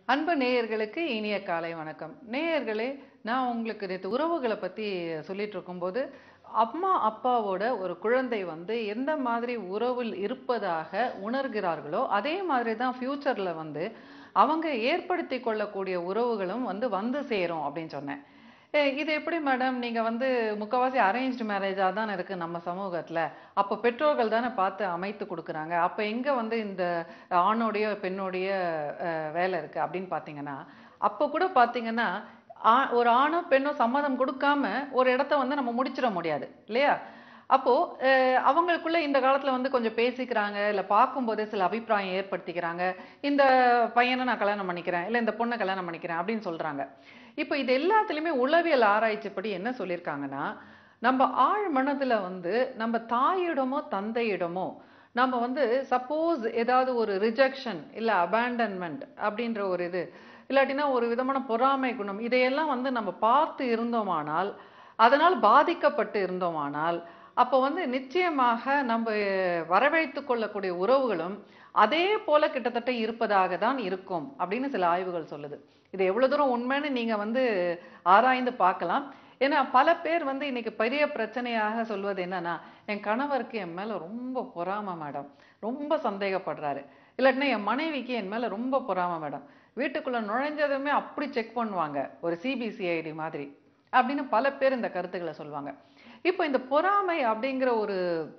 அன்பு நேயர்களுக்கு இனிய காலை வணக்கம் நேயர்களே நான் உங்களுக்கு நேற்று உறவுகளை பற்றி சொல்லிட்டு இருக்கும்போது அம்மா அப்பாவோட ஒரு குழந்தை வந்து எந்த மாதிரி உறவில் இருப்பதாக உணர்கிறார்களோ அதே மாதிரி தான் ஃப்யூச்சரில் வந்து அவங்க ஏற்படுத்தி கொள்ளக்கூடிய உறவுகளும் வந்து வந்து சேரும் அப்படின்னு சொன்னேன் ஏ, இது எப்படி மேடம் நீங்க வந்து முக்கவாசி அரேஞ்ச்டு மேரேஜா தான் இருக்கு நம்ம சமூகத்துல அப்ப பெற்றோர்கள் தானே பார்த்து அமைத்து கொடுக்குறாங்க அப்ப எங்க வந்து இந்த ஆணோடைய பெண்ணோடைய அஹ், வேலை இருக்கு அப்படின்னு பாத்தீங்கன்னா அப்ப கூட பாத்தீங்கன்னா ஆ- ஒரு ஆணோ பெண்ணோ சம்மதம் கொடுக்காம ஒரு இடத்த வந்து நம்ம முடிச்சிட முடியாது இல்லையா அப்போ அஹ், அவங்களுக்குள்ள இந்த காலத்துல வந்து கொஞ்சம் பேசிக்கிறாங்க இல்ல பார்க்கும்போதே சில அபிப்பிராயம் ஏற்படுத்திக்கிறாங்க இந்த பையனை நான் கல்யாணம் பண்ணிக்கிறேன் இல்ல இந்த பொண்ணை கல்யாணம் பண்ணிக்கிறேன் அப்படின்னு சொல்றாங்க இப்போ இது எல்லாத்துலயுமே உளவியல் ஆராய்ச்சிப்படி என்ன சொல்லியிருக்காங்கன்னா நம்ம ஆழ் மனதுல வந்து நம்ம தாயிடமோ தந்தையிடமோ நம்ம வந்து சப்போஸ் ஏதாவது ஒரு ரிஜெக்ஷன் இல்ல அபேண்டன்மெண்ட் அப்படின்ற ஒரு இது இல்லாட்டினா ஒரு விதமான பொறாமை குணம் இதையெல்லாம் வந்து நம்ம பார்த்து இருந்தோமானால் அதனால் பாதிக்கப்பட்டு இருந்தோமானால் அப்போ வந்து நிச்சயமாக நம்ம வரவழைத்து கொள்ளக்கூடிய உறவுகளும் அதே போல கிட்டத்தட்ட இருப்பதாக தான் இருக்கும் அப்படின்னு சில ஆய்வுகள் சொல்லுது இது எவ்வளவு தூரம் உண்மைன்னு நீங்க வந்து ஆராய்ந்து பார்க்கலாம் ஏன்னா பல பேர் வந்து இன்னைக்கு பெரிய பிரச்சனையாக சொல்வது என்னன்னா என் கணவருக்கு என் மேல ரொம்ப பொறாமை மேடம் ரொம்ப சந்தேகப்படுறாரு இல்லாட்டினா என் மனைவிக்கு என் மேல ரொம்ப பொறாமை மேடம் வீட்டுக்குள்ள நுழைஞ்சதுமே அப்படி செக் பண்ணுவாங்க ஒரு சிபிசிஐடி மாதிரி அப்படின்னு பல பேர் இந்த கருத்துக்களை சொல்லுவாங்க இப்போ இந்த பொறாமை அப்படிங்கிற ஒரு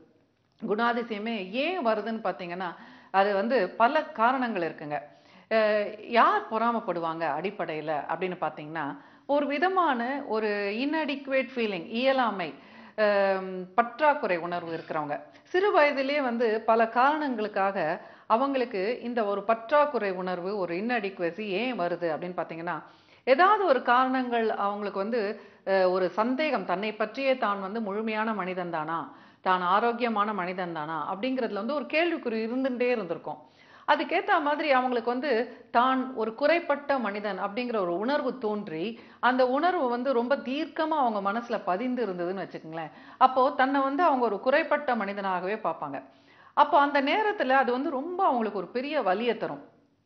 குணாதிசயமே ஏன் வருதுன்னு பார்த்தீங்கன்னா அது வந்து பல காரணங்கள் இருக்குங்க அஹ் யார் பொறாமைப்படுவாங்க அடிப்படையில அப்படின்னு பார்த்தீங்கன்னா ஒரு விதமான ஒரு இன்அடிக்குவேட் ஃபீலிங் இயலாமை அஹ் பற்றாக்குறை உணர்வு இருக்கிறவங்க சிறு வயதிலே வந்து பல காரணங்களுக்காக அவங்களுக்கு இந்த ஒரு பற்றாக்குறை உணர்வு ஒரு இன்அடிக்குவசி ஏன் வருது அப்படின்னு பார்த்தீங்கன்னா ஏதாவது ஒரு காரணங்கள் அவங்களுக்கு வந்து அஹ், ஒரு சந்தேகம் தன்னை பற்றியே தான் வந்து முழுமையான மனிதன் தானா தான் ஆரோக்கியமான மனிதன் தானா அப்படிங்கிறதுல வந்து ஒரு கேள்விக்குறி இருந்துட்டே இருந்திருக்கும் அதுக்கேத்த மாதிரி அவங்களுக்கு வந்து தான் ஒரு குறைப்பட்ட மனிதன் அப்படிங்கிற ஒரு உணர்வு தோன்றி அந்த உணர்வு வந்து ரொம்ப தீர்க்கமா அவங்க மனசுல பதிந்து இருந்ததுன்னு வச்சுக்கோங்களேன் அப்போ தன்னை வந்து அவங்க ஒரு குறைப்பட்ட மனிதனாகவே பார்ப்பாங்க அப்போ அந்த நேரத்துல அது வந்து ரொம்ப அவங்களுக்கு ஒரு பெரிய வலியை தரும்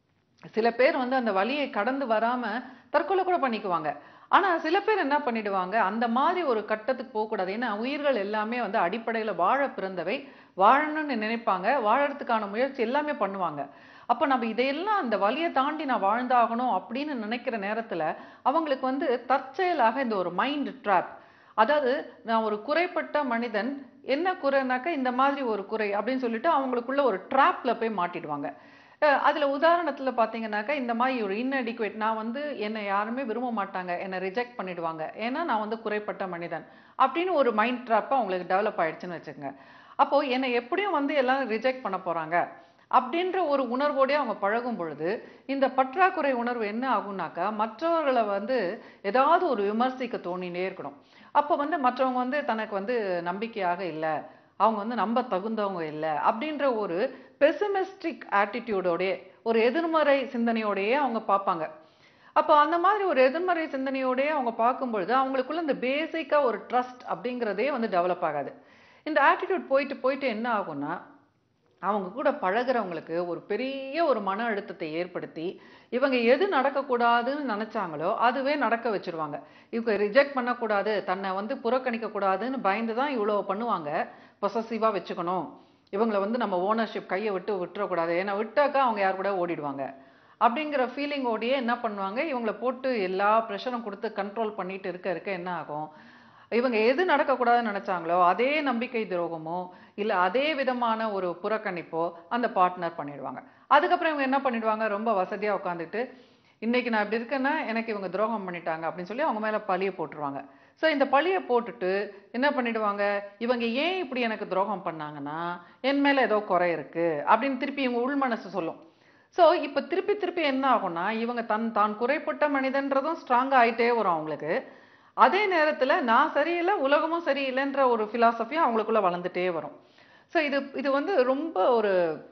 சில பேர் வந்து அந்த வலியை கடந்து வராம தற்கொலை கூட பண்ணிக்குவாங்க ஆனா சில பேர் என்ன பண்ணிடுவாங்க அந்த மாதிரி ஒரு கட்டத்துக்கு போகக்கூடாது ஏன்னா உயிர்கள் எல்லாமே வந்து அடிப்படையில வாழ பிறந்தவை வாழணும்னு நினைப்பாங்க வாழறதுக்கான முயற்சி எல்லாமே பண்ணுவாங்க அப்ப நம்ம இதையெல்லாம் அந்த வலியை தாண்டி நான் வாழ்ந்தாகணும் அப்படின்னு நினைக்கிற நேரத்துல அவங்களுக்கு வந்து தற்செயலாக இந்த ஒரு மைண்ட் ட்ராப் அதாவது நான் ஒரு குறைப்பட்ட மனிதன் என்ன குறைனாக்கா இந்த மாதிரி ஒரு குறை அப்படின்னு சொல்லிட்டு அவங்களுக்குள்ள ஒரு ட்ராப்ல போய் மாட்டிடுவாங்க அஹ் அதுல உதாரணத்துல பாத்தீங்கன்னாக்கா இந்த மாதிரி ஒரு இன்அடிக்குவேட் நான் வந்து என்னை யாருமே விரும்ப மாட்டாங்க என்னை ரிஜெக்ட் பண்ணிடுவாங்க ஏன்னா நான் வந்து குறைப்பட்ட மனிதன் அப்படின்னு ஒரு மைண்ட் ட்ராப் அவங்களுக்கு டெவலப் ஆயிடுச்சுன்னு வச்சுக்கோங்க அப்போ என்னை எப்படியும் வந்து எல்லாரும் ரிஜெக்ட் பண்ண போறாங்க அப்படின்ற ஒரு உணர்வோடய அவங்க பழகும் பொழுது இந்த பற்றாக்குறை உணர்வு என்ன ஆகும்னாக்கா மற்றவர்களை வந்து ஏதாவது ஒரு விமர்சிக்க தோணினே இருக்கணும் அப்போ வந்து மற்றவங்க வந்து தனக்கு வந்து நம்பிக்கையாக இல்லை அவங்க வந்து நம்ப தகுந்தவங்க இல்லை அப்படின்ற ஒரு பெசிமிஸ்டிக் ஆட்டிடியூடோடய ஒரு எதிர்மறை சிந்தனையோடயே அவங்க பார்ப்பாங்க அப்போ அந்த மாதிரி ஒரு எதிர்மறை சிந்தனையோடயே அவங்க பார்க்கும் பொழுது அவங்களுக்குள்ள இந்த பேசிக்கா ஒரு ட்ரஸ்ட் அப்படிங்கிறதே வந்து டெவலப் ஆகாது இந்த ஆட்டிடியூட் போயிட்டு போயிட்டு என்ன ஆகும்னா அவங்க கூட பழகுறவங்களுக்கு ஒரு பெரிய ஒரு மன அழுத்தத்தை ஏற்படுத்தி இவங்க எது நடக்கக்கூடாதுன்னு நினைச்சாங்களோ அதுவே நடக்க வச்சிருவாங்க இவங்க ரிஜெக்ட் பண்ணக்கூடாது தன்னை வந்து புறக்கணிக்க கூடாதுன்னு பயந்து தான் இவ்வளோ பண்ணுவாங்க பொசசிவாக வச்சுக்கணும் இவங்களை வந்து நம்ம ஓனர்ஷிப் கையை விட்டு விட்டுறக்கூடாது ஏன்னா விட்டாக்கா அவங்க யார் கூட ஓடிடுவாங்க அப்படிங்கிற ஃபீலிங்கோடயே என்ன பண்ணுவாங்க இவங்களை போட்டு எல்லா ப்ரெஷரும் கொடுத்து கண்ட்ரோல் பண்ணிட்டு இருக்க இருக்க என்ன ஆகும் இவங்க எது நடக்கக்கூடாதுன்னு நினைச்சாங்களோ அதே நம்பிக்கை துரோகமோ இல்ல அதே விதமான ஒரு புறக்கணிப்போ அந்த பார்ட்னர் பண்ணிடுவாங்க அதுக்கப்புறம் இவங்க என்ன பண்ணிடுவாங்க ரொம்ப வசதியா உட்காந்துட்டு இன்னைக்கு நான் இப்படி இருக்கேன்னா எனக்கு இவங்க துரோகம் பண்ணிட்டாங்க அப்படின்னு சொல்லி அவங்க மேல பழிய போட்டுருவாங்க ஸோ இந்த பழியை போட்டுட்டு என்ன பண்ணிடுவாங்க இவங்க ஏன் இப்படி எனக்கு துரோகம் பண்ணாங்கன்னா என் மேல ஏதோ குறை இருக்கு அப்படின்னு திருப்பி இவங்க உள் மனசு சொல்லும் ஸோ இப்போ திருப்பி திருப்பி என்ன ஆகும்னா இவங்க தன் தான் குறைப்பட்ட மனிதன்றதும் ஸ்ட்ராங் ஆயிட்டே வரும் அவங்களுக்கு அதே நேரத்துல நான் சரியில்லை உலகமும் சரியில்லைன்ற ஒரு ஃபிலாசபியும் அவங்களுக்குள்ள வளர்ந்துட்டே வரும் ஸோ இது இது வந்து ரொம்ப ஒரு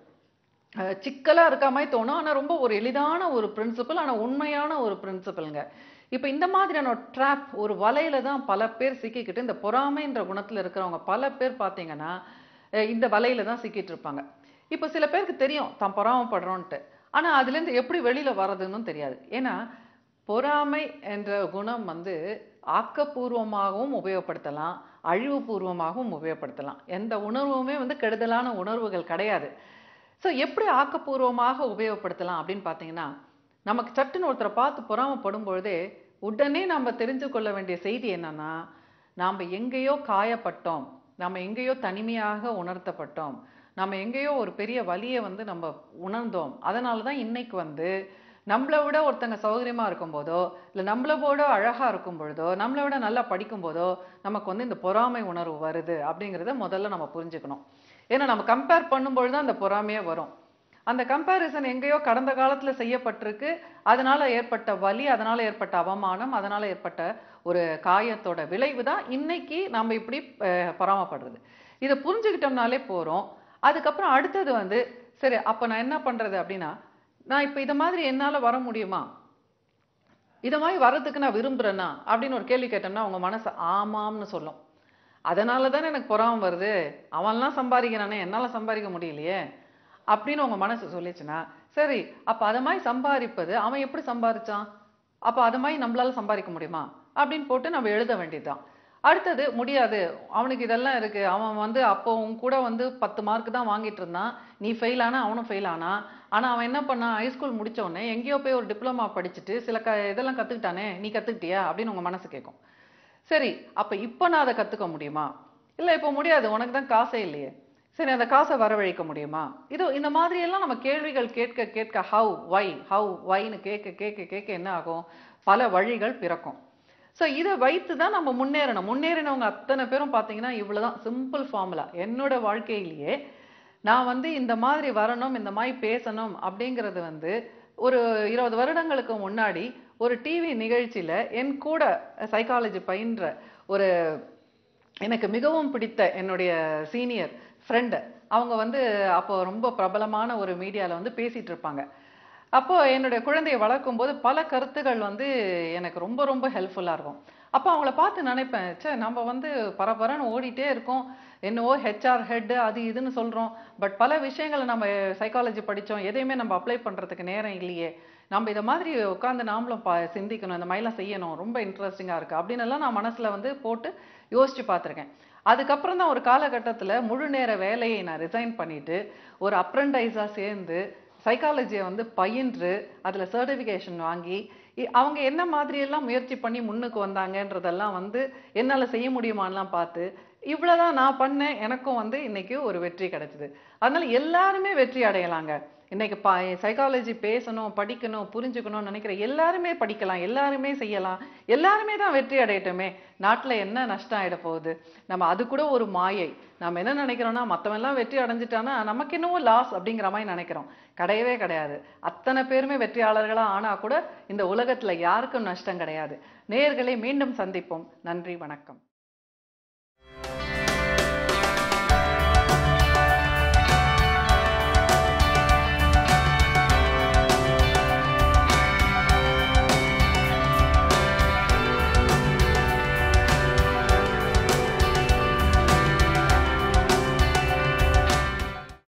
அஹ், சிக்கலா இருக்க மாதிரி தோணும் ஆனா ரொம்ப ஒரு எளிதான ஒரு பிரின்சிபல் ஆனா உண்மையான ஒரு பிரின்சிபல்ங்க இப்போ இந்த மாதிரியான ஒரு ட்ராப் ஒரு வலையில தான் பல பேர் சிக்கிக்கிட்டு இந்த பொறாமைன்ற குணத்துல இருக்கிறவங்க பல பேர் பார்த்தீங்கன்னா அஹ், இந்த வலையில தான் சிக்கிட்டு இருப்பாங்க இப்போ சில பேருக்கு தெரியும் தான் பொறாமைப்படுறோன்ட்டு ஆனா அதுல இருந்து எப்படி வெளியில வர்றதுன்னு தெரியாது ஏன்னா பொறாமை என்ற குணம் வந்து ஆக்கப்பூர்வமாகவும் உபயோகப்படுத்தலாம் அழிவுபூர்வமாகவும் உபயோகப்படுத்தலாம் எந்த உணர்வுமே வந்து கெடுதலான உணர்வுகள் கிடையாது ஸோ எப்படி ஆக்கப்பூர்வமாக உபயோகப்படுத்தலாம் அப்படின்னு பார்த்தீங்கன்னா நமக்கு சட்டுன்னு ஒருத்தரை பார்த்து பொறாமைப்படும் பொழுதே உடனே நம்ம தெரிஞ்சு கொள்ள வேண்டிய செய்தி என்னன்னா நாம் எங்கேயோ காயப்பட்டோம் நம்ம எங்கேயோ தனிமையாக உணர்த்தப்பட்டோம் நம்ம எங்கேயோ ஒரு பெரிய வலியை வந்து நம்ம உணர்ந்தோம் அதனால தான் இன்னைக்கு வந்து நம்மளை விட ஒருத்தங்க சௌகரியமா இருக்கும்போதோ இல்லை நம்மளை விட அழகா இருக்கும் பொழுதோ நம்மளை விட நல்லா படிக்கும் போதோ நமக்கு வந்து இந்த பொறாமை உணர்வு வருது அப்படிங்கிறத முதல்ல நம்ம புரிஞ்சுக்கணும் ஏன்னா நம்ம கம்பேர் பண்ணும்பொழுது தான் அந்த பொறாமையே வரும் அந்த கம்பேரிசன் எங்கேயோ கடந்த காலத்துல செய்யப்பட்டிருக்கு அதனால ஏற்பட்ட வலி அதனால ஏற்பட்ட அவமானம் அதனால ஏற்பட்ட ஒரு காயத்தோட விளைவு தான் இன்னைக்கு நம்ம இப்படி அஹ், பொறாமைப்படுறது இதை புரிஞ்சுக்கிட்டோம்னாலே போறோம் அதுக்கப்புறம் அடுத்தது வந்து சரி அப்ப நான் என்ன பண்றது அப்படின்னா நான் இப்ப இத மாதிரி என்னால வர முடியுமா இத மாதிரி வர்றதுக்கு நான் விரும்புறேனா அப்படின்னு ஒரு கேள்வி கேட்டோம்னா உங்க மனசு ஆமாம்னு சொல்லும் அதனால தானே எனக்கு பொறாமை வருது அவன்லாம் சம்பாதிக்கிறானே என்னால சம்பாதிக்க முடியலையே அப்படின்னு உங்க மனசு சொல்லிச்சுன்னா சரி அப்ப அத மாதிரி சம்பாதிப்பது அவன் எப்படி சம்பாதிச்சான் அப்ப அது மாதிரி நம்மளால சம்பாதிக்க முடியுமா அப்படின்னு போட்டு நம்ம எழுத வேண்டியதுதான் அடுத்தது முடியாது அவனுக்கு இதெல்லாம் இருக்கு அவன் வந்து அப்போ உன் கூட வந்து பத்து மார்க் தான் வாங்கிட்டு இருந்தான் நீ ஃபெயில் ஆனா அவனும் ஃபெயில் ஆனா ஆனா அவன் என்ன பண்ணான் ஹைஸ்கூல் முடிச்ச உடனே எங்கேயோ போய் ஒரு டிப்ளமா படிச்சுட்டு சில க இதெல்லாம் கத்துக்கிட்டானே நீ கத்துக்கிட்டியா அப்படின்னு உங்க மனசு கேட்கும் சரி அப்ப இப்ப நான் அதை கத்துக்க முடியுமா இல்ல இப்ப முடியாது உனக்கு தான் காசே இல்லையே சரி அந்த காசை வரவழைக்க முடியுமா இது இந்த மாதிரி எல்லாம் நம்ம கேள்விகள் கேட்க கேட்க ஹவ் வை ஹவ் வைன்னு கேட்க கேட்க கேட்க என்ன ஆகும் பல வழிகள் பிறக்கும் ஸோ இதை வைத்து தான் நம்ம முன்னேறணும் முன்னேறினவங்க அத்தனை பேரும் பார்த்தீங்கன்னா இவ்வளவுதான் சிம்பிள் ஃபார்முலா என்னோட வாழ்க்கையிலேயே நான் வந்து இந்த மாதிரி வரணும் இந்த மாதிரி பேசணும் அப்படிங்கிறது வந்து ஒரு இருபது வருடங்களுக்கு முன்னாடி ஒரு டிவி நிகழ்ச்சியில என் கூட சைக்காலஜி பயின்ற ஒரு எனக்கு மிகவும் பிடித்த என்னுடைய சீனியர் ஃப்ரெண்டு அவங்க வந்து அப்போ ரொம்ப பிரபலமான ஒரு மீடியால வந்து பேசிட்டு இருப்பாங்க அப்போ என்னுடைய குழந்தையை வளர்க்கும் போது பல கருத்துகள் வந்து எனக்கு ரொம்ப ரொம்ப ஹெல்ப்ஃபுல்லா இருக்கும் அப்போ அவங்கள பார்த்து நினைப்பேன் ச்சே நம்ம வந்து பரபரன்னு ஓடிட்டே இருக்கோம் என்னவோ ஹெச்ஆர் ஹெட் அது இதுன்னு சொல்றோம் பட் பல விஷயங்களை நம்ம சைக்காலஜி படிச்சோம் எதையுமே நம்ம அப்ளை பண்றதுக்கு நேரம் இல்லையே நம்ம இதை மாதிரி உட்காந்து நாமளும் பா சிந்திக்கணும் இந்த மாதிரிலாம் செய்யணும் ரொம்ப இன்ட்ரெஸ்டிங்கா இருக்கு அப்படின்னு எல்லாம் நான் மனசுல வந்து போட்டு யோசிச்சு பார்த்திருக்கேன் அதுக்கப்புறம் தான் ஒரு காலகட்டத்துல முழு நேர வேலையை நான் ரிசைன் பண்ணிட்டு ஒரு அப்ரண்டைஸா சேர்ந்து சைக்காலஜியை வந்து பயின்று அதுல சர்டிஃபிகேஷன் வாங்கி இ- அவங்க என்ன மாதிரி எல்லாம் முயற்சி பண்ணி முன்னுக்கு வந்தாங்கன்றதெல்லாம் வந்து என்னால செய்ய முடியுமான்லாம் பார்த்து இவ்வளவுதான் நான் பண்ணேன் எனக்கும் வந்து இன்னைக்கு ஒரு வெற்றி கிடைச்சது அதனால எல்லாருமே வெற்றி அடையலாங்க இன்னைக்கு பா சைக்காலஜி பேசணும் படிக்கணும் புரிஞ்சுக்கணும்னு நினைக்கிற எல்லாருமே படிக்கலாம் எல்லாருமே செய்யலாம் எல்லாருமே தான் வெற்றி அடையட்டுமே நாட்டுல என்ன நஷ்டம் ஆயிட போகுது நம்ம அது கூட ஒரு மாயை நம்ம என்ன நினைக்கிறோம்னா மத்தவன் எல்லாம் வெற்றி அடைஞ்சிட்டானா நமக்கு என்னவோ லாஸ் அப்படிங்கிற மாதிரி நினைக்கிறோம் கிடையவே கிடையாது அத்தனை பேருமே வெற்றியாளர்களா ஆனா கூட இந்த உலகத்துல யாருக்கும் நஷ்டம் கிடையாது நேயர்களை மீண்டும் சந்திப்போம் நன்றி வணக்கம்